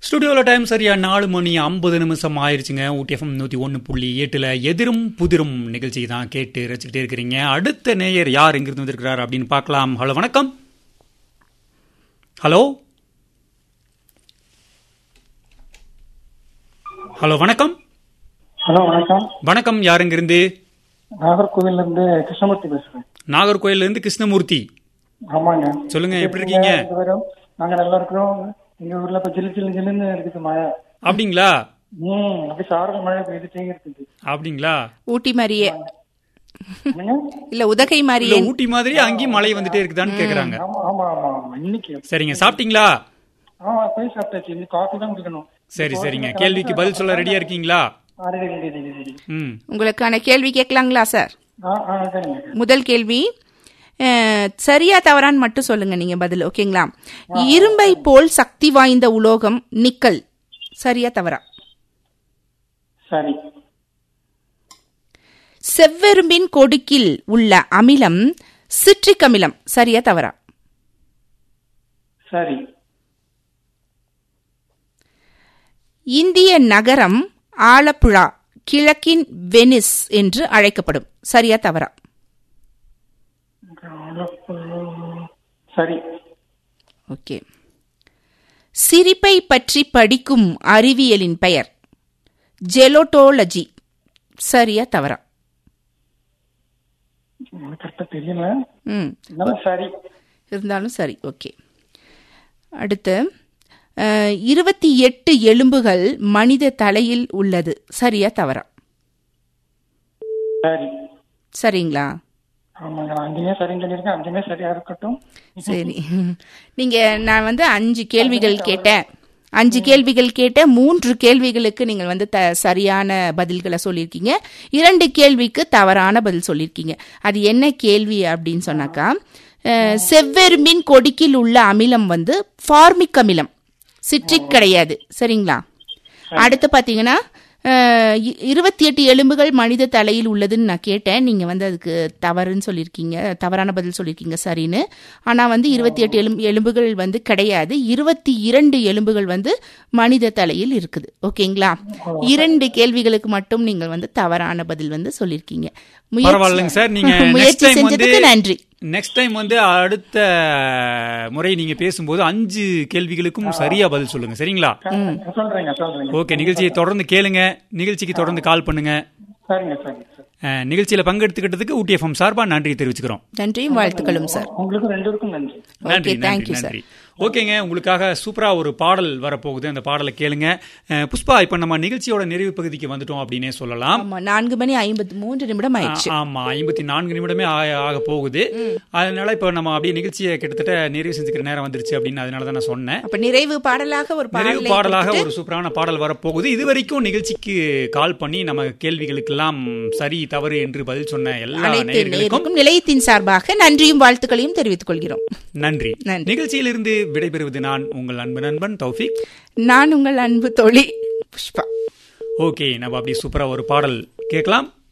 ஸ்டுடியோவில் டைம் சரியா நாலு மணி ஐம்பது நிமிஷம் ஆயிருச்சுங்க ஊட்டிஎஃப்எம் நூற்றி ஒன்று புள்ளி எட்டில் எதிரும் புதிரும் நிகழ்ச்சி தான் கேட்டு ரசிச்சுக்கிட்டே இருக்கிறீங்க அடுத்த நேயர் யார் எங்கிருந்து வந்திருக்கிறார் அப்படின்னு பார்க்கலாம் ஹலோ வணக்கம் ஹலோ ஹலோ வணக்கம் ஹலோ வணக்கம் வணக்கம் யார் எங்கிருந்து நாகர்கோவில்ல இருந்து கிருஷ்ணமூர்த்தி பேசுறேன் நாகர்கோயிலேருந்து கிருஷ்ணமூர்த்தி ஆமாங்க சொல்லுங்க எப்படி இருக்கீங்க ரெண்டு பேரும் நாங்க நல்லா இருக்கிறோம் எங்க ஊர்ல இப்ப ஜில்லு ஜில்லு ஜில்லுன்னு இருக்குது மழை அப்படிங்களா ம் அப்படி சாரல் மழை பெய்துட்டே இருக்குது அப்படிங்களா ஊட்டி மாதிரியே என்னங்க இல்ல உதகை இல்ல மாதிரியே ஊட்டி மாதிரி அங்கேயும் மழை வந்துட்டே இருக்குதான்னு கேக்குறாங்க ஆமா ஆமா ஆமா ஆமா இன்னைக்கு சரிங்க சாப்பிட்டீங்களா ஆமா போய் சாப்பிட்டாச்சு இன்னும் காஃபி தான் குடிக்கணும் சரி சரிங்க கேள்விக்கு பதில் சொல்ல ரெடியா இருக்கீங்களா ஆ, ரெடி, ரெடி, ரெடி, ரெடி. ம் உங்களுக்கான கேள்வி கேட்கலாங்களா சார் ஆ, ஆ, சரிங்க முதல் கேள்வி அஹ், சரியா தவறான்னு மட்டும் சொல்லுங்க நீங்க பதில் ஓகேங்களா இரும்பை போல் சக்தி வாய்ந்த உலோகம் நிக்கல் சரியா தவறா சரி செவ்வெரும்பின் கொடுக்கில் உள்ள அமிலம் சிட்ரிக் அமிலம் சரியா தவறா சரி இந்திய நகரம் ஆலப்புழா கிழக்கின் வெனிஸ் என்று அழைக்கப்படும் சரியா தவறா சரி ஓகே சிரிப்பை பற்றி படிக்கும் அறிவியலின் பெயர் ஜெலோட்டோலஜி சரியா தவறா எனக்கு கரெக்டா தெரியல ம் இருந்தாலும் சரி இருந்தாலும் சரி ஓகே அடுத்து அஹ், இருபத்தி எட்டு எலும்புகள் மனித தலையில் உள்ளது சரியா தவறா சரி சரிங்களா ஆமாங்க நான் அங்கேயுமே சரின்னு சொல்லியிருக்கேன் அங்கேயுமே சரியா இருக்கட்டும் சரி நீங்க நான் வந்து அஞ்சு கேள்விகள் கேட்டேன் அஞ்சு கேள்விகள் கேட்ட மூன்று கேள்விகளுக்கு நீங்கள் வந்து த சரியான பதில்களை சொல்லியிருக்கீங்க இரண்டு கேள்விக்கு தவறான பதில் சொல்லியிருக்கீங்க அது என்ன கேள்வி அப்படின்னு சொன்னாக்கா அஹ், செவ்வெரும்பின் கொடிக்கில் உள்ள அமிலம் வந்து ஃபார்மிக் அமிலம் சிட்ரிக் கிடையாது சரிங்களா அடுத்து பார்த்தீங்கன்னா அஹ், இ- இருபத்தி எட்டு எலும்புகள் மனித தலையில் உள்ளதுன்னு நான் கேட்டேன் நீங்க வந்து அதுக்கு தவறுன்னு சொல்லியிருக்கீங்க தவறான பதில் சொல்லியிருக்கீங்க சரின்னு ஆனா வந்து இருபத்தி எட்டு எலும்பு எலும்புகள் வந்து கிடையாது இருபத்தி இரண்டு எலும்புகள் வந்து மனித தலையில் இருக்குது ஓகேங்களா இரண்டு கேள்விகளுக்கு மட்டும் நீங்கள் வந்து தவறான பதில் வந்து சொல்லியிருக்கீங்க முயற்சி- பரவாயில்லைங்க சார் நீங்க நெக்ஸ்ட் முயற்சி டைம் வந்து செஞ்சதுக்கு நன்றி நெக்ஸ்ட் டைம் வந்து அடுத்த முறை நீங்க பேசும்போது அஞ்சு கேள்விகளுக்கும் சரியா பதில் சொல்லுங்க சரிங்களா சொல்றேங்க சொல்றேங்க ஓகே நிகழ்ச்சியை தொடர்ந்து கேளுங்க நிகழ்ச்சிக்கு தொடர்ந்து கால் பண்ணுங்க சரிங்க சரிங்க சரி அஹ், நிகழ்ச்சியில பங்கெடுத்துக்கிட்டதுக்கு ஊட்டி எஃப்எம் சார்பா நன்றி தெரிவிச்சுக்கிறோம் நன்றியும் வாழ்த்துக்களும் சார் உங்களுக்கு ரெண்டு பேருக்கும் நன்றி நன்றி Okay, thank நன்றி you, sir. நன்றி ஓகேங்க உங்களுக்காக சூப்பரா ஒரு பாடல் வரப்போகுது அந்த பாடலை கேளுங்க அஹ், புஷ்பா இப்ப நம்ம நிகழ்ச்சியோட நிறைவு பகுதிக்கு வந்துட்டோம் அப்படின்னே சொல்லலாம் ஆமா நான்கு மணி ஐம்பத்தி மூன்று நிமிடம் ஆயிடுச்சு ஆமா ஐம்பத்தி நான்கு நிமிடமே ஆக ஆக போகுது அதனால இப்ப நம்ம அப்படியே நிகழ்ச்சியை கிட்டத்தட்ட நிறைவு செஞ்சுக்கிற நேரம் வந்துருச்சு அப்படின்னு அதனால தான் நான் சொன்னேன் அப்ப நிறைவு பாடலாக ஒரு நிறைவு பாடலை பாடலாக கொடுத்துட்டு- ஒரு சூப்பரான பாடல் வரப்போகுது இது வரைக்கும் நிகழ்ச்சிக்கு கால் பண்ணி நம்ம கேள்விகளுக்கெல்லாம் சரி தவறு என்று பதில் சொன்ன எல்லா அனைத்து நேயர்களுக்கும் நேயர்களுக்கும் நிலையத்தின் சார்பாக நன்றியும் வாழ்த்துக்களையும் தெரிவித்துக் கொள்கிறோம் நன்றி நன்றி. நிகழ்ச்சியிலிருந்து விடைபெறுவது நான் உங்கள் அன்பு நண்பன் தௌஃபிக் நான் உங்கள் அன்பு தோழி புஷ்பா ஓகே நம்ம அப்படி சூப்பரா ஒரு பாடல் கேட்கலாம்